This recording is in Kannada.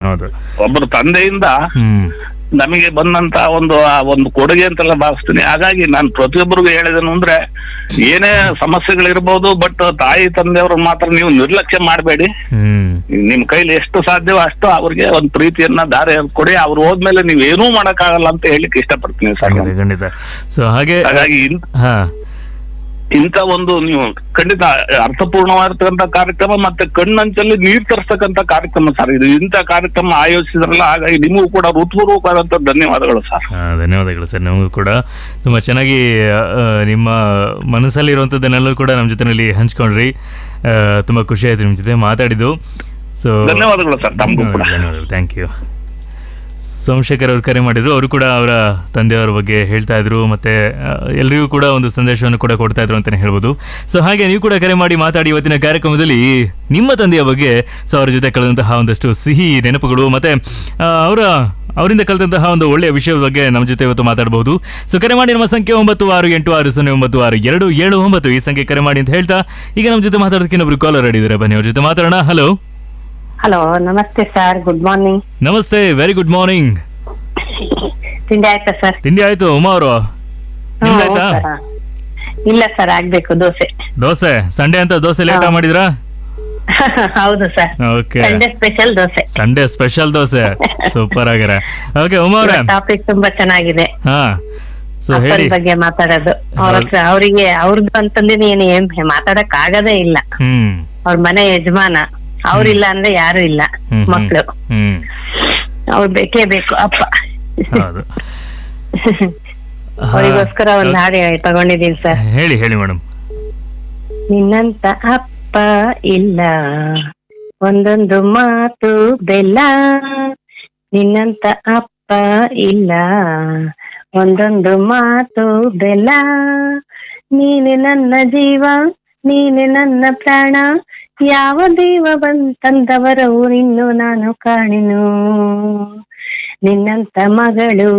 ಹೌದು ಒಬ್ಬರು ತಂದೆಯಿಂದ ಹ್ಮ್ ನಮಗೆ ಬಂದಂತ ಒಂದು ಆ ಒಂದು ಕೊಡುಗೆ ಅಂತೆಲ್ಲ ಭಾವಿಸ್ತೀನಿ ಹಾಗಾಗಿ ನಾನು ಪ್ರತಿಯೊಬ್ಬರಿಗೂ ಹೇಳಿದನು ಅಂದ್ರೆ ಏನೇ ಸಮಸ್ಯೆಗಳಿರ್ಬೋದು ಬಟ್ ತಾಯಿ ತಂದೆಯವ್ರ ಮಾತ್ರ ನೀವು ನಿರ್ಲಕ್ಷ್ಯ ಮಾಡಬೇಡಿ ಹ್ಮ್ ನಿಮ್ ಕೈಲಿ ಎಷ್ಟು ಸಾಧ್ಯವೋ ಅಷ್ಟು ಅವ್ರಿಗೆ ಒಂದು ಪ್ರೀತಿಯನ್ನ ದಾರಿ ಕೊಡಿ ಅವ್ರು ಹೋದ್ಮೇಲೆ ನೀವ್ ಏನೂ ಮಾಡಕ್ಕಾಗಲ್ಲ ಅಂತ ಹೇಳಿಕ್ಕೆ ಇಷ್ಟಪಡ್ತೀನಿ ಸರ್ ಖಂಡಿತ ಖಂಡಿತ ಸೊ ಹಾಗೆ ಹಾಗಾಗಿ ಇನ್- ಹಾ ಇಂಥ ಒಂದು ನೀವು ಖಂಡಿತ ಅರ್ಥಪೂರ್ಣವಾಗಿರ್ತಕ್ಕಂಥ ಕಾರ್ಯಕ್ರಮ ಮತ್ತೆ ಕಣ್ಣಂಚಲ್ಲಿ ನೀರ್ ತರಿಸ್ತಕ್ಕಂಥ ಕಾರ್ಯಕ್ರಮ ಸರ್ ಇದು ಇಂಥ ಕಾರ್ಯಕ್ರಮ ಆಯೋಜಿಸಿದ್ರಲ್ಲ ಹಾಗಾಗಿ ನಿಮಗೂ ಕೂಡ ಹೃತ್ಪೂರ್ವಕವಾದಂತ ಧನ್ಯವಾದಗಳು ಸರ್ ಆ, ಧನ್ಯವಾದಗಳು ಸರ್ ನಮಗೂ ಕೂಡ ತುಂಬ ಚೆನ್ನಾಗಿ ಆ, ನಿಮ್ಮ ಮನಸ್ಸಲ್ಲಿರುವಂಥದ್ದನ್ನೆಲ್ಲೂ ಕೂಡ ನಮ್ಮ ಜೊತೆನಲ್ಲಿ ಹಂಚ್ಕೊಂಡ್ರಿ ಆ, ತುಂಬ ಖುಷಿ ಆಯ್ತು ನಿಮ್ಮ ಜೊತೆ ಮಾತಾಡಿದ್ದು ಸೊ ಧನ್ಯವಾದಗಳು ಸರ್ ತಮಗೂ ಕೂಡ ಧನ್ಯವಾದಗಳು ಥ್ಯಾಂಕ್ ಯು ಸೋಮಶೇಖರ್ ಅವರು ಕರೆ ಮಾಡಿದ್ರು ಅವರು ಕೂಡ ಅವರ ತಂದೆಯವರ ಬಗ್ಗೆ ಹೇಳ್ತಾ ಇದ್ರು ಮತ್ತೆ ಆ, ಎಲ್ರಿಗೂ ಕೂಡ ಒಂದು ಸಂದೇಶವನ್ನು ಕೂಡ ಕೊಡ್ತಾ ಇದ್ರು ಅಂತಾನೆ ಹೇಳ್ಬೋದು ಸೊ ಹಾಗೆ ನೀವು ಕೂಡ ಕರೆ ಮಾಡಿ ಮಾತಾಡಿ ಇವತ್ತಿನ ಕಾರ್ಯಕ್ರಮದಲ್ಲಿ ನಿಮ್ಮ ತಂದೆಯ ಬಗ್ಗೆ ಸೊ ಅವರ ಜೊತೆ ಕಳೆದಂತಹ ಒಂದಷ್ಟು ಸಿಹಿ ನೆನಪುಗಳು ಮತ್ತೆ ಆ, ಅವರ ಅವರಿಂದ ಕಲಿತಂತಹ ಒಂದು ಒಳ್ಳೆಯ ವಿಷಯದ ಬಗ್ಗೆ ನಮ್ಮ ಜೊತೆ ಇವತ್ತು ಮಾತಾಡಬಹುದು ಸೊ ಕರೆ ಮಾಡಿ ನಮ್ಮ ಸಂಖ್ಯೆ ಒಂಬತ್ತು ಆರು ಎಂಟು ಆರು ಸೊನ್ನೆ ಒಂಬತ್ತು ಆರು ಎರಡು ಏಳು ಒಂಬತ್ತು ಈ ಸಂಖ್ಯೆ ಕರೆ ಮಾಡಿ ಅಂತ ಹೇಳ್ತಾ ಈಗ ನಮ್ಮ ಜೊತೆ ಮಾತಾಡೋದಕ್ಕೆ ಇನ್ನೊಬ್ರು ಕಾಲರ್ ಅಡಿದ್ದಾರೆ ಬನ್ನಿ ಅವ್ರ ಜೊತೆ ಮಾತಾಡೋಣ ಹಲೋ ಹಲೋ ನಮಸ್ತೆ ಸರ್ ಗುಡ್ ಮಾರ್ನಿಂಗ್ ನಮಸ್ತೆ ವೆರಿ ಗುಡ್ ಮಾರ್ನಿಂಗ್ ತಿಂಡಿ ಆಯ್ತಾ ಸರ್ ತಿಂಡಿ ಆಯ್ತು ಉಮಾ ಅವರು ನಿಮ್ದಾಯ್ತಾ ಇಲ್ಲ ಸರ್ ಆಗ್ಬೇಕು ದೋಸೆ ದೋಸೆ ಸಂಡೇ ಅಂತ ದೋಸೆ ಲೇಟ್ ಹಾ. ಮಾಡಿದ್ರಾ ಹೌದು sir okay Sunday special dosa Sunday special dosa super ಆಗ್ಯಾರ ಓಕೆ ಉಮಾ ಅವ್ರೆ ಟಾಪಿಕ್ ತುಂಬಾ ಚೆನ್ನಾಗಿದೆ ಹಾ ಸೊ ಅಪ್ಪನ ಹೇಳಿ ಬಗ್ಗೆ ಮಾತಾಡೋದು ಅವ್ರ ಹೌದು. ಹತ್ರ ಅವರಿಗೆ ಅವ್ರದ್ದು ಅಂತಂದ್ರೆ ನೀನು ಏನ್ ಮಾತಾಡಕ್ ಆಗದೇ ಇಲ್ಲ ಹ್ಮ್ ಅವ್ರ ಮನೆ ಯಜಮಾನ ಅವ್ರಿಲ್ಲ ಅಂದ್ರೆ ಯಾರು ಇಲ್ಲ ಹ್ಮ್, ಹ್ಮ್. ಮಕ್ಳು ಹ್ಮ್ ಅವ್ರು ಬೇಕೇ ಬೇಕು ಅಪ್ಪ ಹೌದು ಅವರಿಗೋಸ್ಕರ ಒಂದ್ ಹಾಡು ತಗೊಂಡಿದೀನಿ ಸರ್ ಹೇಳಿ ಹೇಳಿ ಮೇಡಮ್ ನಿನ್ನಂತ ಅಪ್ಪ ಇಲ್ಲ ಒಂದೊಂದು ಮಾತು ಬೆಲ್ಲ ನಿನ್ನಂತ ಅಪ್ಪ ಇಲ್ಲ ಒಂದೊಂದು ಮಾತು ಬೆಲ್ಲ ನೀನೆ ನನ್ನ ಜೀವ ನೀನೆ ನನ್ನ ಪ್ರಾಣ ಯಾವ ದೇವ ಬಂತಂದವರವು ನಿನ್ನು ನಾನು ಕಾಣೆನು ನಿನ್ನಂತ ಮಗಳು